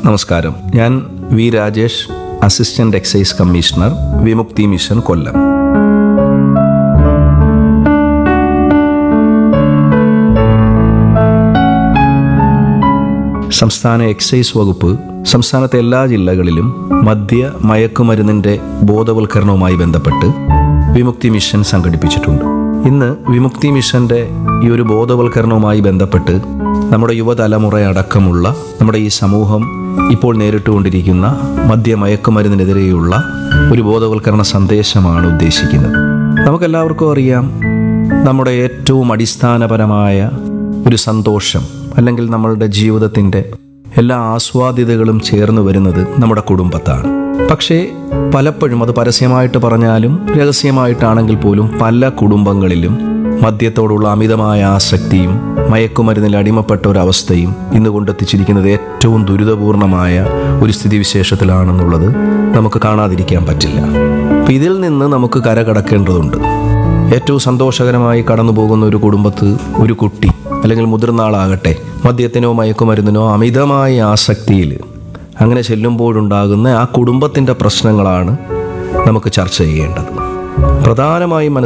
നമസ്കാരം ഞാൻ V Rajesh assistant excise commissioner Vimukthi mission Kollam സംസ്ഥാന എക്സൈസ് വകുപ്പ് സംസ്ഥാനത്തെ എല്ലാ ജില്ലകളിലും മദ്യ മയക്കുമരുന്നിന്റെ ബോധവൽക്കരണവുമായി ബന്ധപ്പെട്ട് വിമുക്തി മിഷൻ സംഘടിപ്പിച്ചിട്ടുണ്ട് ഇന്ന് വിമുക്തി മിഷന്റെ ഈ ഒരു ബോധവൽക്കരണവുമായി ബന്ധപ്പെട്ട് നമ്മുടെ യുവതലമുറയടക്കമുള്ള നമ്മുടെ ഈ സമൂഹം ഇപ്പോൾ നേരിട്ടുകൊണ്ടിരിക്കുന്ന മദ്യ മയക്കുമരുന്നിനെതിരെയുള്ള ഒരു ബോധവൽക്കരണ സന്ദേശമാണ് ഉദ്ദേശിക്കുന്നത് നമുക്കെല്ലാവർക്കും അറിയാം നമ്മുടെ ഏറ്റവും അടിസ്ഥാനപരമായ ഒരു സന്തോഷം അല്ലെങ്കിൽ നമ്മളുടെ ജീവിതത്തിൻ്റെ എല്ലാ ആസ്വാദ്യതകളും ചേർന്ന് വരുന്നത് നമ്മുടെ കുടുംബത്താണ് പക്ഷേ പലപ്പോഴും അത് പരസ്യമായിട്ട് പറഞ്ഞാലും രഹസ്യമായിട്ടാണെങ്കിൽ പോലും പല കുടുംബങ്ങളിലും മദ്യത്തോടുള്ള അമിതമായ ആസക്തിയും മയക്കുമരുന്നിൽ അടിമപ്പെട്ട ഒരവസ്ഥയും ഇന്ന് കൊണ്ടെത്തിച്ചിരിക്കുന്നത് ഏറ്റവും ദുരിതപൂർണമായ ഒരു സ്ഥിതിവിശേഷത്തിലാണെന്നുള്ളത് നമുക്ക് കാണാതിരിക്കാൻ പറ്റില്ല അപ്പം ഇതിൽ നിന്ന് നമുക്ക് കരകടക്കേണ്ടതുണ്ട് ഏറ്റവും സന്തോഷകരമായി കടന്നു പോകുന്ന ഒരു കുടുംബത്ത് ഒരു കുട്ടി അല്ലെങ്കിൽ മുതിർന്ന ആളാകട്ടെ മദ്യത്തിനോ മയക്കുമരുന്നിനോ അമിതമായ ആസക്തിയിൽ അങ്ങനെ ചെല്ലുമ്പോഴുണ്ടാകുന്ന ആ കുടുംബത്തിൻ്റെ പ്രശ്നങ്ങളാണ് നമുക്ക് ചർച്ച ചെയ്യേണ്ടത് പ്രധാനമായും മനസ്സിലാക്കുക